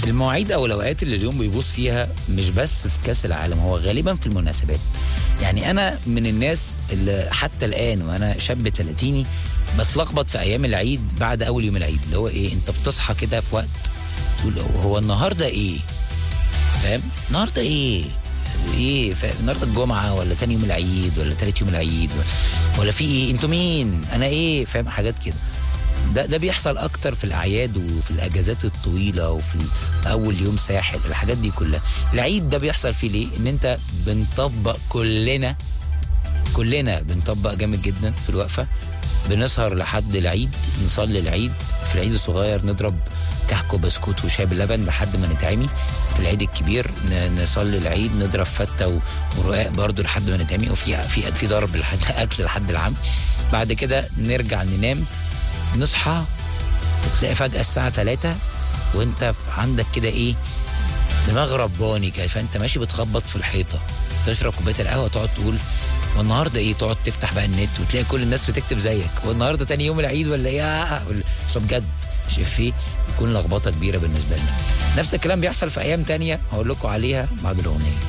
المواعيد او الاوقات اللي اليوم بيبوظ فيها مش بس في كاس العالم هو غالبا في المناسبات يعني انا من الناس اللي حتى الان وانا شاب تلاتيني بتلخبط في ايام العيد بعد اول يوم العيد اللي هو ايه انت بتصحى كده في وقت تقول هو النهارده ايه فاهم النهارده ايه ايه فاهم النهارده الجمعه ولا تاني يوم العيد ولا تالت يوم العيد ولا, ولا في ايه انتوا مين انا ايه فاهم حاجات كده ده ده بيحصل اكتر في الاعياد وفي الاجازات الطويله وفي اول يوم ساحل الحاجات دي كلها العيد ده بيحصل فيه ليه ان انت بنطبق كلنا كلنا بنطبق جامد جدا في الوقفه بنسهر لحد العيد نصلي العيد في العيد الصغير نضرب كحك وبسكوت وشاي باللبن لحد ما نتعمي في العيد الكبير ن- نصلي العيد نضرب فته و- ورقاق برضو لحد ما نتعمي وفي في في ضرب لحد اكل لحد العام بعد كده نرجع ننام نصحى تلاقي فجأة الساعة 3 وانت عندك كده ايه دماغ رباني كده فانت ماشي بتخبط في الحيطة تشرب كوباية القهوة تقعد تقول والنهارده ايه تقعد تفتح بقى النت وتلاقي كل الناس بتكتب زيك والنهارده تاني يوم العيد ولا ايه آه، ولا- بس هو بجد مش افيه يكون لخبطه كبيره بالنسبه لنا نفس الكلام بيحصل في ايام تانية هقول لكم عليها بعد الاغنيه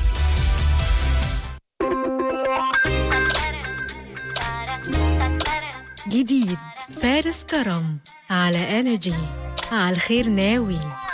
جديد فارس كرم على انرجي على الخير ناوي